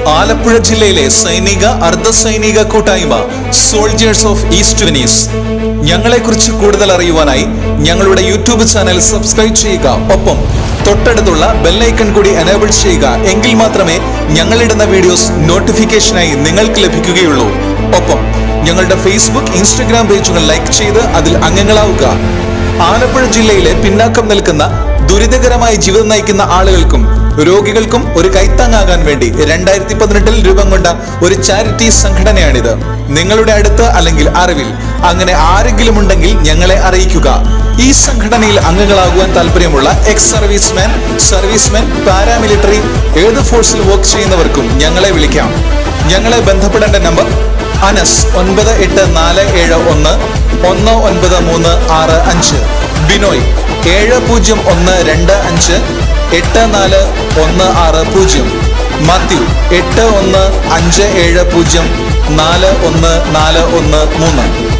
ആലപ്പുഴ ജില്ലയിലെ സൈനിക അർദ്ധ സൈനിക കൂട്ടായ്മ സോൾജേഴ്സ് ഓഫ് ഈസ്റ്റ് വെനീസ് ഞങ്ങളെക്കുറിച്ച് കൂടുതൽ അറിയുവാനായി ഞങ്ങളുടെ യൂട്യൂബ് ചാനൽ സബ്സ്ക്രൈബ് ചെയ്യുക ഒപ്പം തൊട്ടടുത്തുള്ള ബെല്ലൈക്കൺ കൂടി എനേബിൾ ചെയ്യുക എങ്കിൽ മാത്രമേ ഞങ്ങളിടുന്ന വീഡിയോസ് നോട്ടിഫിക്കേഷനായി നിങ്ങൾക്ക് ലഭിക്കുകയുള്ളൂ ഒപ്പം ഞങ്ങളുടെ ഫേസ്ബുക്ക് ഇൻസ്റ്റഗ്രാം പേജുകൾ ലൈക്ക് ചെയ്ത് അതിൽ അംഗങ്ങളാവുക ആലപ്പുഴ ജില്ലയിലെ പിന്നാക്കം നിൽക്കുന്ന ദുരിതകരമായി ജീവിതം നയിക്കുന്ന ആളുകൾക്കും രോഗികൾക്കും ഒരു കൈത്താങ്ങാകാൻ വേണ്ടി രണ്ടായിരത്തി പതിനെട്ടിൽ രൂപം കൊണ്ട ഒരു ചാരിറ്റി സംഘടനയാണിത് നിങ്ങളുടെ അടുത്ത് അല്ലെങ്കിൽ അറിവിൽ അങ്ങനെ ആരെങ്കിലും ഉണ്ടെങ്കിൽ ഞങ്ങളെ അറിയിക്കുക ഈ സംഘടനയിൽ അംഗങ്ങളാകുവാൻ താല്പര്യമുള്ള എക്സ് സർവീസ്മാൻ സർവീസ്മാൻ പാരാമിലിറ്ററി ഏത് ഫോഴ്സിൽ വർക്ക് ചെയ്യുന്നവർക്കും ഞങ്ങളെ വിളിക്കാം ഞങ്ങളെ ബന്ധപ്പെടേണ്ട നമ്പർ അനസ് ഒൻപത് എട്ട് നാല് ഏഴ് ഒന്ന് ഒന്ന് ഒൻപത് മൂന്ന് ആറ് അഞ്ച് ബിനോയ് ഏഴ് പൂജ്യം ഒന്ന് രണ്ട് അഞ്ച് എട്ട് നാല് ഒന്ന് ആറ് പൂജ്യം മാത്യു എട്ട് ഒന്ന് അഞ്ച് ഏഴ് പൂജ്യം നാല് ഒന്ന് നാല് ഒന്ന് മൂന്ന്